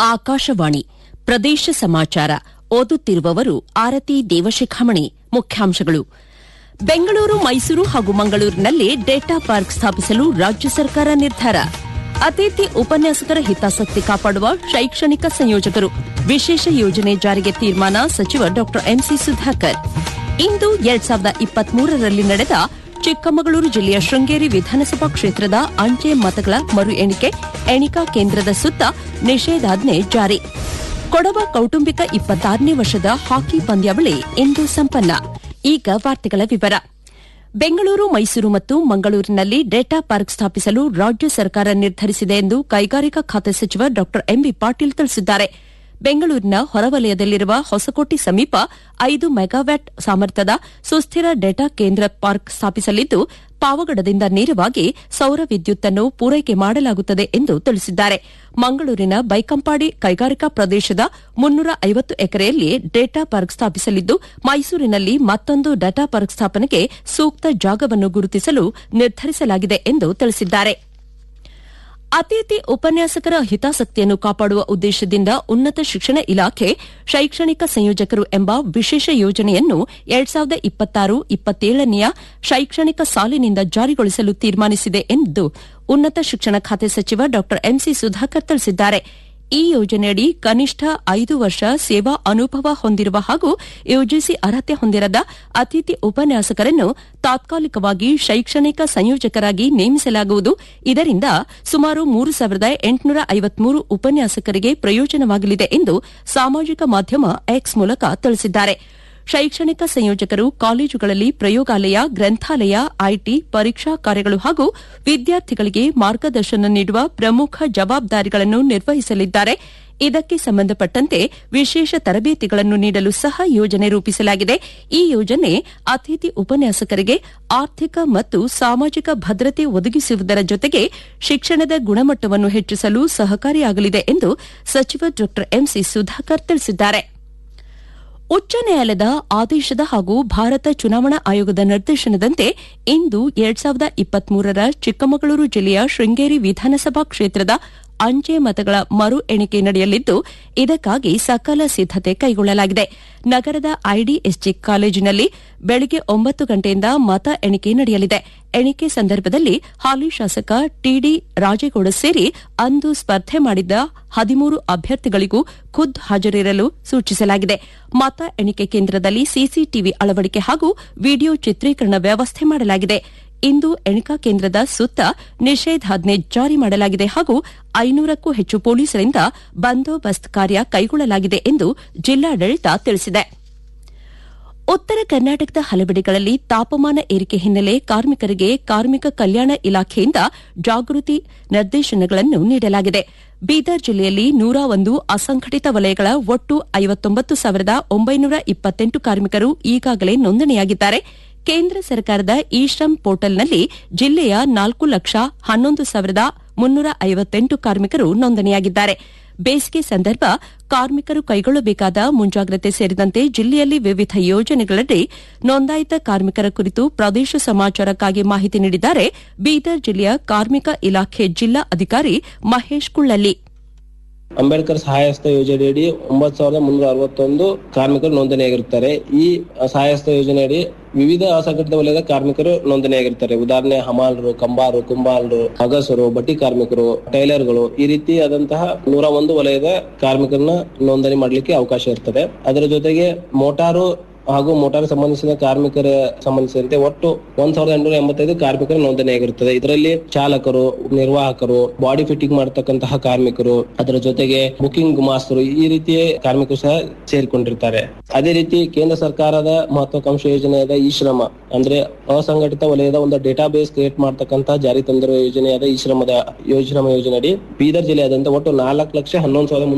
ಆಕಾಶವಾಣಿ ಪ್ರದೇಶ ಸಮಾಚಾರ ಓದುತ್ತಿರುವವರು ಆರತಿ ದೇವಶಿಖಾಮಣಿ ಮುಖ್ಯಾಂಶಗಳು ಬೆಂಗಳೂರು ಮೈಸೂರು ಹಾಗೂ ಮಂಗಳೂರಿನಲ್ಲಿ ಡೇಟಾ ಪಾರ್ಕ್ ಸ್ಥಾಪಿಸಲು ರಾಜ್ಯ ಸರ್ಕಾರ ನಿರ್ಧಾರ ಅತಿಥಿ ಉಪನ್ಯಾಸಕರ ಹಿತಾಸಕ್ತಿ ಕಾಪಾಡುವ ಶೈಕ್ಷಣಿಕ ಸಂಯೋಜಕರು ವಿಶೇಷ ಯೋಜನೆ ಜಾರಿಗೆ ತೀರ್ಮಾನ ಸಚಿವ ಡಾ ಎಂಸಿ ಸುಧಾಕರ್ ಇಂದು ಎರಡ್ ಸಾವಿರದ ಇಪ್ಪತ್ಮೂರರಲ್ಲಿ ನಡೆದ ಚಿಕ್ಕಮಗಳೂರು ಜಿಲ್ಲೆಯ ಶೃಂಗೇರಿ ವಿಧಾನಸಭಾ ಕ್ಷೇತ್ರದ ಅಂಚೆ ಮತಗಳ ಮರು ಎಣಿಕೆ ಎಣಿಕಾ ಕೇಂದ್ರದ ಸುತ್ತ ನಿಷೇಧಾಜ್ಞೆ ಜಾರಿ ಕೊಡವ ಕೌಟುಂಬಿಕ ಇಪ್ಪತ್ತಾರನೇ ವರ್ಷದ ಹಾಕಿ ಪಂದ್ಯಾವಳಿ ಇಂದು ಸಂಪನ್ನ ಈಗ ವಾರ್ತೆಗಳ ವಿವರ ಬೆಂಗಳೂರು ಮೈಸೂರು ಮತ್ತು ಮಂಗಳೂರಿನಲ್ಲಿ ಡೇಟಾ ಪಾರ್ಕ್ ಸ್ಥಾಪಿಸಲು ರಾಜ್ಯ ಸರ್ಕಾರ ನಿರ್ಧರಿಸಿದೆ ಎಂದು ಕೈಗಾರಿಕಾ ಖಾತೆ ಸಚಿವ ಡಾ ಎಂಬಿ ಪಾಟೀಲ್ ತಿಳಿಸಿದ್ದಾರೆ ಬೆಂಗಳೂರಿನ ಹೊರವಲಯದಲ್ಲಿರುವ ಹೊಸಕೋಟೆ ಸಮೀಪ ಐದು ಮೆಗಾವ್ಯಾಟ್ ಸಾಮರ್ಥ್ಯದ ಸುಸ್ಥಿರ ಡೇಟಾ ಕೇಂದ್ರ ಪಾರ್ಕ್ ಸ್ಥಾಪಿಸಲಿದ್ದು ಪಾವಗಡದಿಂದ ನೇರವಾಗಿ ಸೌರ ವಿದ್ಯುತ್ ಅನ್ನು ಪೂರೈಕೆ ಮಾಡಲಾಗುತ್ತದೆ ಎಂದು ತಿಳಿಸಿದ್ದಾರೆ ಮಂಗಳೂರಿನ ಬೈಕಂಪಾಡಿ ಕೈಗಾರಿಕಾ ಪ್ರದೇಶದ ಮುನ್ನೂರ ಐವತ್ತು ಎಕರೆಯಲ್ಲಿ ಡೇಟಾ ಪಾರ್ಕ್ ಸ್ಥಾಪಿಸಲಿದ್ದು ಮೈಸೂರಿನಲ್ಲಿ ಮತ್ತೊಂದು ಡೇಟಾ ಪಾರ್ಕ್ ಸ್ಥಾಪನೆಗೆ ಸೂಕ್ತ ಜಾಗವನ್ನು ಗುರುತಿಸಲು ನಿರ್ಧರಿಸಲಾಗಿದೆ ಎಂದು ತಿಳಿಸಿದ್ದಾರೆ ಅತಿಥಿ ಉಪನ್ಯಾಸಕರ ಹಿತಾಸಕ್ತಿಯನ್ನು ಕಾಪಾಡುವ ಉದ್ದೇಶದಿಂದ ಉನ್ನತ ಶಿಕ್ಷಣ ಇಲಾಖೆ ಶೈಕ್ಷಣಿಕ ಸಂಯೋಜಕರು ಎಂಬ ವಿಶೇಷ ಯೋಜನೆಯನ್ನು ಎರಡ್ ಸಾವಿರದ ಇಪ್ಪತ್ತಾರು ಇಪ್ಪತ್ತೇಳನೆಯ ಶೈಕ್ಷಣಿಕ ಸಾಲಿನಿಂದ ಜಾರಿಗೊಳಿಸಲು ತೀರ್ಮಾನಿಸಿದೆ ಎಂದು ಉನ್ನತ ಶಿಕ್ಷಣ ಖಾತೆ ಸಚಿವ ಡಾ ಎಂಸಿ ಸುಧಾಕರ್ ತಿಳಿಸಿದ್ದಾರೆ ಈ ಯೋಜನೆಯಡಿ ಕನಿಷ್ಠ ಐದು ವರ್ಷ ಸೇವಾ ಅನುಭವ ಹೊಂದಿರುವ ಹಾಗೂ ಯುಜಿಸಿ ಅರ್ಹತೆ ಹೊಂದಿರದ ಅತಿಥಿ ಉಪನ್ಯಾಸಕರನ್ನು ತಾತ್ಕಾಲಿಕವಾಗಿ ಶೈಕ್ಷಣಿಕ ಸಂಯೋಜಕರಾಗಿ ನೇಮಿಸಲಾಗುವುದು ಇದರಿಂದ ಸುಮಾರು ಮೂರು ಸಾವಿರದ ಎಂಟುನೂರ ಐವತ್ಮೂರು ಉಪನ್ಯಾಸಕರಿಗೆ ಪ್ರಯೋಜನವಾಗಲಿದೆ ಎಂದು ಸಾಮಾಜಿಕ ಮಾಧ್ಯಮ ಎಕ್ಸ್ ಮೂಲಕ ತಿಳಿಸಿದ್ದಾರೆ ಶೈಕ್ಷಣಿಕ ಸಂಯೋಜಕರು ಕಾಲೇಜುಗಳಲ್ಲಿ ಪ್ರಯೋಗಾಲಯ ಗ್ರಂಥಾಲಯ ಐಟಿ ಪರೀಕ್ಷಾ ಕಾರ್ಯಗಳು ಹಾಗೂ ವಿದ್ಯಾರ್ಥಿಗಳಿಗೆ ಮಾರ್ಗದರ್ಶನ ನೀಡುವ ಪ್ರಮುಖ ಜವಾಬ್ದಾರಿಗಳನ್ನು ನಿರ್ವಹಿಸಲಿದ್ದಾರೆ ಇದಕ್ಕೆ ಸಂಬಂಧಪಟ್ಟಂತೆ ವಿಶೇಷ ತರಬೇತಿಗಳನ್ನು ನೀಡಲು ಸಹ ಯೋಜನೆ ರೂಪಿಸಲಾಗಿದೆ ಈ ಯೋಜನೆ ಅತಿಥಿ ಉಪನ್ಯಾಸಕರಿಗೆ ಆರ್ಥಿಕ ಮತ್ತು ಸಾಮಾಜಿಕ ಭದ್ರತೆ ಒದಗಿಸುವುದರ ಜೊತೆಗೆ ಶಿಕ್ಷಣದ ಗುಣಮಟ್ಟವನ್ನು ಹೆಚ್ಚಿಸಲು ಸಹಕಾರಿಯಾಗಲಿದೆ ಎಂದು ಸಚಿವ ಡಾ ಎಂಸಿ ಸುಧಾಕರ್ ತಿಳಿಸಿದ್ದಾರೆ ಉಚ್ಚ ನ್ಯಾಯಾಲಯದ ಆದೇಶದ ಹಾಗೂ ಭಾರತ ಚುನಾವಣಾ ಆಯೋಗದ ನಿರ್ದೇಶನದಂತೆ ಇಂದು ಎರಡ್ ಸಾವಿರದ ಇಪ್ಪತ್ಮೂರರ ಚಿಕ್ಕಮಗಳೂರು ಜಿಲ್ಲೆಯ ಶೃಂಗೇರಿ ವಿಧಾನಸಭಾ ಕ್ಷೇತ್ರದ ಅಂಚೆ ಮತಗಳ ಮರು ಎಣಿಕೆ ನಡೆಯಲಿದ್ದು ಇದಕ್ಕಾಗಿ ಸಕಲ ಸಿದ್ದತೆ ಕೈಗೊಳ್ಳಲಾಗಿದೆ ನಗರದ ಐಡಿಎಸ್ಜಿ ಕಾಲೇಜಿನಲ್ಲಿ ಬೆಳಗ್ಗೆ ಒಂಬತ್ತು ಗಂಟೆಯಿಂದ ಮತ ಎಣಿಕೆ ನಡೆಯಲಿದೆ ಎಣಿಕೆ ಸಂದರ್ಭದಲ್ಲಿ ಹಾಲಿ ಶಾಸಕ ಟಿಡಿ ರಾಜೇಗೌಡ ಸೇರಿ ಅಂದು ಸ್ಪರ್ಧೆ ಮಾಡಿದ್ದ ಹದಿಮೂರು ಅಭ್ಯರ್ಥಿಗಳಿಗೂ ಖುದ್ದು ಹಾಜರಿರಲು ಸೂಚಿಸಲಾಗಿದೆ ಮತ ಎಣಿಕೆ ಕೇಂದ್ರದಲ್ಲಿ ಸಿಸಿಟಿವಿ ಅಳವಡಿಕೆ ಹಾಗೂ ವಿಡಿಯೋ ಚಿತ್ರೀಕರಣ ವ್ಯವಸ್ಥೆ ಮಾಡಲಾಗಿದೆ ಇಂದು ಎಣಿಕಾ ಕೇಂದ್ರದ ಸುತ್ತ ನಿಷೇಧಾಜ್ಞೆ ಜಾರಿ ಮಾಡಲಾಗಿದೆ ಹಾಗೂ ಐನೂರಕ್ಕೂ ಹೆಚ್ಚು ಪೊಲೀಸರಿಂದ ಬಂದೋಬಸ್ತ್ ಕಾರ್ಯ ಕೈಗೊಳ್ಳಲಾಗಿದೆ ಎಂದು ಜಿಲ್ಲಾಡಳಿತ ತಿಳಿಸಿದೆ ಉತ್ತರ ಕರ್ನಾಟಕದ ಹಲವೆಡೆಗಳಲ್ಲಿ ತಾಪಮಾನ ಏರಿಕೆ ಹಿನ್ನೆಲೆ ಕಾರ್ಮಿಕರಿಗೆ ಕಾರ್ಮಿಕ ಕಲ್ಯಾಣ ಇಲಾಖೆಯಿಂದ ಜಾಗೃತಿ ನಿರ್ದೇಶನಗಳನ್ನು ನೀಡಲಾಗಿದೆ ಬೀದರ್ ಜಿಲ್ಲೆಯಲ್ಲಿ ನೂರ ಒಂದು ಅಸಂಘಟಿತ ವಲಯಗಳ ಒಟ್ಟು ಐವತ್ತೊಂಬತ್ತು ಸಾವಿರದ ಒಂಬೈನೂರ ಇಪ್ಪತ್ತೆಂಟು ಕಾರ್ಮಿಕರು ಈಗಾಗಲೇ ನೋಂದಣಿಯಾಗಿದ್ದಾರೆ ಕೇಂದ್ರ ಸರ್ಕಾರದ ಇ ಶ್ರಮ್ ಪೋರ್ಟಲ್ನಲ್ಲಿ ಜಿಲ್ಲೆಯ ನಾಲ್ಕು ಲಕ್ಷ ಹನ್ನೊಂದು ಸಾವಿರದ ಮುನ್ನೂರ ಐವತ್ತೆಂಟು ಕಾರ್ಮಿಕರು ನೋಂದಣಿಯಾಗಿದ್ದಾರೆ ಬೇಸಿಗೆ ಸಂದರ್ಭ ಕಾರ್ಮಿಕರು ಕೈಗೊಳ್ಳಬೇಕಾದ ಮುಂಜಾಗ್ರತೆ ಸೇರಿದಂತೆ ಜಿಲ್ಲೆಯಲ್ಲಿ ವಿವಿಧ ಯೋಜನೆಗಳಡಿ ನೋಂದಾಯಿತ ಕಾರ್ಮಿಕರ ಕುರಿತು ಪ್ರದೇಶ ಸಮಾಚಾರಕ್ಕಾಗಿ ಮಾಹಿತಿ ನೀಡಿದ್ದಾರೆ ಬೀದರ್ ಜಿಲ್ಲೆಯ ಕಾರ್ಮಿಕ ಇಲಾಖೆ ಜಿಲ್ಲಾ ಅಧಿಕಾರಿ ಮಹೇಶ್ ಕುಳ್ಳಲ್ಲಿ ಅಂಬೇಡ್ಕರ್ ಸಹಾಯಸ್ತ ಯೋಜನೆಯಡಿ ಒಂಬತ್ತು ಸಾವಿರದ ಮುನ್ನೂರ ಅರವತ್ತೊಂದು ಕಾರ್ಮಿಕರು ನೋಂದಣಿಯಾಗಿರುತ್ತಾರೆ ಈ ಸಹಾಯಸ್ತ ಯೋಜನೆಯಡಿ ವಿವಿಧ ಅಸಂಘಟಿತ ವಲಯದ ಕಾರ್ಮಿಕರು ನೋಂದಣಿಯಾಗಿರ್ತಾರೆ ಉದಾಹರಣೆ ಹಮಾಲರು ಕಂಬಾರು ಕುಂಬಾಲರು ಅಗಸರು ಬಟ್ಟಿ ಕಾರ್ಮಿಕರು ಟೈಲರ್ಗಳು ಈ ರೀತಿ ಆದಂತಹ ನೂರ ಒಂದು ವಲಯದ ಕಾರ್ಮಿಕರನ್ನ ನೋಂದಣಿ ಮಾಡಲಿಕ್ಕೆ ಅವಕಾಶ ಇರ್ತದೆ ಅದರ ಜೊತೆಗೆ ಮೋಟಾರು ಹಾಗೂ ಮೋಟಾರ್ ಸಂಬಂಧಿಸಿದ ಕಾರ್ಮಿಕರ ಸಂಬಂಧಿಸಿದಂತೆ ಒಟ್ಟು ಒಂದ್ ಸಾವಿರದ ಎಂಟುನೂರ ಎಂಬತ್ತೈದು ಕಾರ್ಮಿಕರ ನೋಂದಣಿಯಾಗಿರುತ್ತದೆ ಇದರಲ್ಲಿ ಚಾಲಕರು ನಿರ್ವಾಹಕರು ಬಾಡಿ ಫಿಟ್ಟಿಂಗ್ ಮಾಡತಕ್ಕಂತಹ ಕಾರ್ಮಿಕರು ಅದರ ಜೊತೆಗೆ ಬುಕಿಂಗ್ ಮಾಸ್ತರು ಈ ರೀತಿಯ ಕಾರ್ಮಿಕರು ಸಹ ಸೇರಿಕೊಂಡಿರ್ತಾರೆ ಅದೇ ರೀತಿ ಕೇಂದ್ರ ಸರ್ಕಾರದ ಮಹತ್ವಾಕಾಂಕ್ಷೆ ಯೋಜನೆಯಾದ ಈ ಶ್ರಮ ಅಂದ್ರೆ ಅಸಂಘಟಿತ ವಲಯದ ಒಂದು ಡೇಟಾ ಬೇಸ್ ಕ್ರಿಯೇಟ್ ಮಾಡತಕ್ಕಂತ ಜಾರಿ ತಂದಿರುವ ಯೋಜನೆಯಾದ ಈ ಶ್ರಮದ ಯೋಜನಾ ಯೋಜನೆಯಡಿ ಬೀದರ್ ಜಿಲ್ಲೆಯಾದಂತ ಒಟ್ಟು ನಾಲ್ಕು ಲಕ್ಷ ಹನ್ನೊಂದು ಸಾವಿರದ